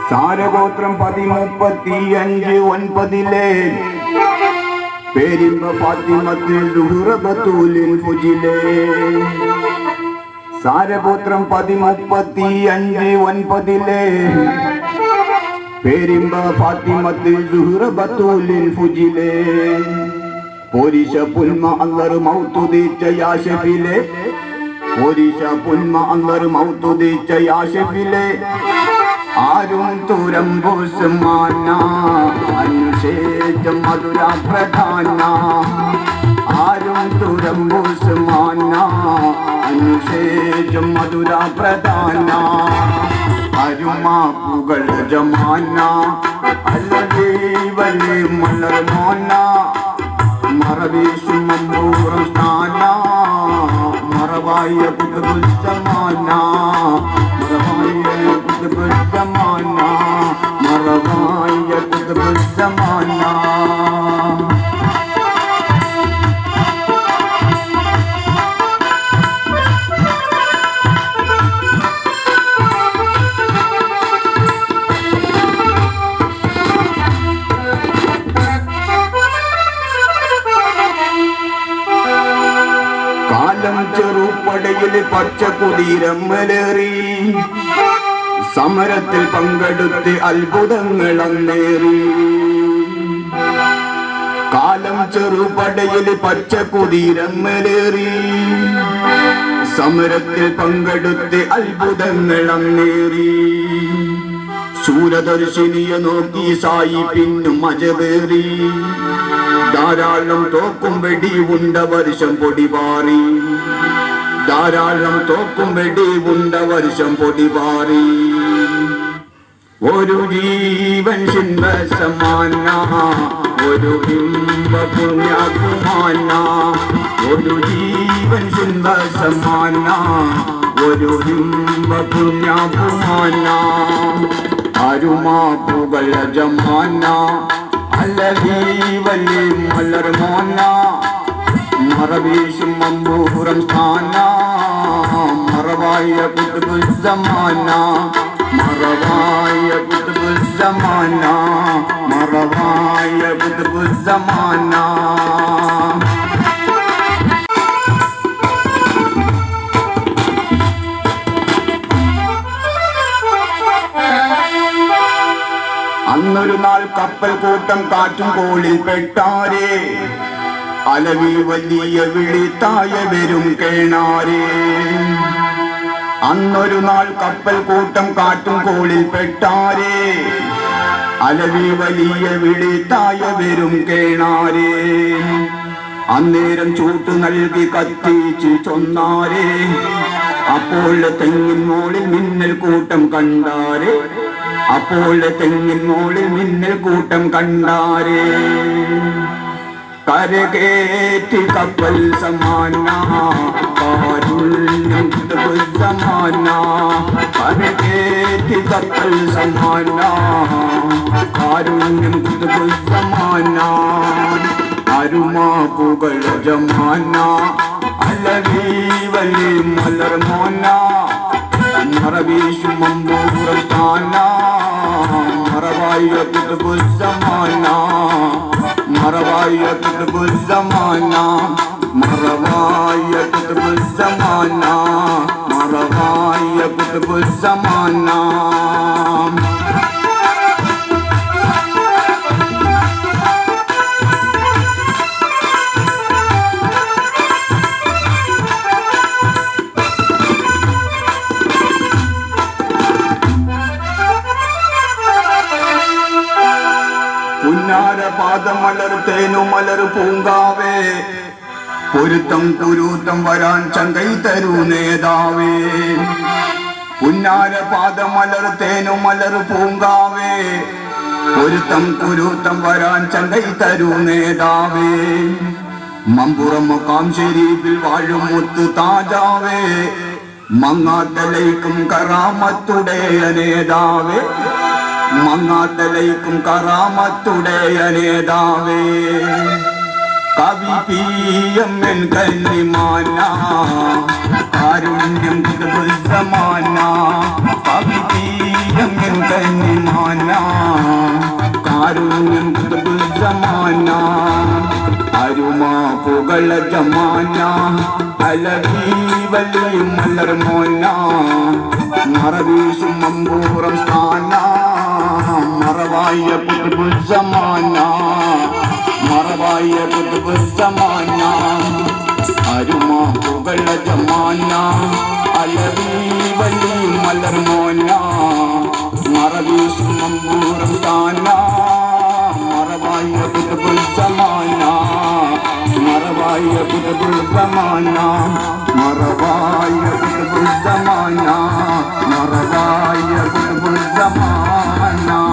സാരഗോത്രം പതിമുപ്പത്തി അഞ്ച് ഒൻപതിലെ പേരിമ്പ ഫാത്തിമത്തിൽ ദുഹുറബത്തൂലിൻ ഫുജിലെ സാരഗോത്രം പതിമുപ്പത്തി അഞ്ച് ഒൻപതിലെ പേരിമ്പ ഫാത്തിമത്തിൽ ദുഹുറബത്തൂലിൻ ഫുജിലെ പോരിശ പുൽമ അല്ലറ് മൗത്തുദീച്ച യാഷഫിലെ പോരിശ പുൽമ അല്ലറ് മൗത്തുദീച്ച യാഷഫിലെ ആരും തുരമ്പുസ്മാന അനുശേഷം മധുര പ്രധാന ആരും തുരമ്പുസ്മാന അനുശേഷം മധുര പ്രധാന അരുമാപ്പുകൾ ജമാന അല്ലതേ വലിയ മലർ മോന മറവീശും മമ്പൂറം സ്ഥാന മറവായ പുതുസമാന മറവായ പുതുസമാന മറവായ പുതുസമാന കാലം ചെറുപ്പടയിൽ പച്ച കുടീരമ്മലേറി സമരത്തിൽ പങ്കെടുത്ത് അത്ഭുതങ്ങൾ അന്നേറി കാലം ചെറുപടയിൽ പച്ച കുടീരമ്മലേറി സമരത്തിൽ പങ്കെടുത്ത് അത്ഭുതങ്ങൾ അന്നേറി സൂര്യദർശിനിയെ നോക്കി സായി പിന്നും അജവേറി ധാരാളം തോക്കും വെടി ഉണ്ട വർഷം പൊടിപാറി ധാരാളം തോക്കും വെടി ഉണ്ട വർഷം പൊടിപാറി ഒരു ജീവൻ ശിന്ദ സമാന ഒരു ബിംബ പുണ്യകുമാന ഒരു ജീവൻ ശിന്ദ സമാന ഒരു ബിംബ പുണ്യകുമാന അരുമാപ്പുകൾ ജമാന അല്ലീ വലി മലർ മോന മറവീശും മമ്പൂരം സ്ഥാന മറവായ കുത്തുബുദ്ധമാന മറവായ കുത്തുബുദ്ധമാന മറവായ കുത്തുബുദ്ധമാന അന്നൊരു നാൾ കപ്പൽ കൂട്ടം കാറ്റും കോളിൽ പെട്ടാരേ അലവി വലിയ വിളിത്തായ വരും കേണാരേ അന്നൊരു നാൾ കപ്പൽ കൂട്ടം കാറ്റും കോളിൽ പെട്ടാരേ അലവി വലിയ വിളിത്തായ വരും കേണാരേ അന്നേരം ചൂട്ടു നൽകി കത്തിച്ചു ചൊന്നാരേ അപ്പോൾ തെങ്ങിൻ മോളിൽ മിന്നൽ കൂട്ടം കണ്ടാരേ അപ്പോൾ തെങ്ങിൻ മോളിൽ മിന്നൽ കൂട്ടം കണ്ടാരേ കരകേറ്റി കപ്പൽ സമാന കാരുണ്യം സമാന കരകേറ്റി കപ്പൽ സമാന കാരുണ്യം സമാന അരുമാപ്പുകൾ ജമാന അലവി വലി മലർ മോന മറവീശു മമ്പൂറം സ്ഥാന മറവായ സമാന മറവായ സമാന മറവായ സമാന മറവായ സമാന പുന്നാര പാദമലർ തേനു മലർ പൂങ്കാവേ പൊരുത്തം കുരുത്തം വരാൻ ചങ്കൈ തരൂ നേതാവേ പുന്നാര പാദമലർ തേനു മലർ പൂങ്കാവേ പൊരുത്തം കുരുത്തം വരാൻ ചങ്കൈ തരൂ നേതാവേ മമ്പുറം കാംശരീഫിൽ വാഴും മുത്തു താജാവേ മങ്ങാത്തലൈക്കും കറാമത്തുടേയ നേതാവേ മങ്ങാത്തലൈക്കും കറാമത്തുടേയ നേതാവേ കവി പി എം എൻ കല്ലിമാന കാരുണ്യം കുതുബുദ്ധമാന കവി പി എം എൻ കല്ലിമാന കാരുണ്യം കുതുബുദ്ധമാന അരുമാ പുകള ജമാന അലവി വലിയ മലർ മോന മറവീശും മമ്പൂറം സ്ഥാന മറവായ കുതുബുദ്ധമാന മറവായ കുതുബുദ്ധമാന അരുമാ പുകള ജമാന അലവി വലിയ മലർ മോന മറവീശും മമ്പൂറം സ്ഥാന മറവായ കുതുബുൽ ജമാന മറവായ കുതുബുൽ ജമാന മറവായ കുതുബുൽ ജമാന മറവായ കുതുബുൽ ജമാന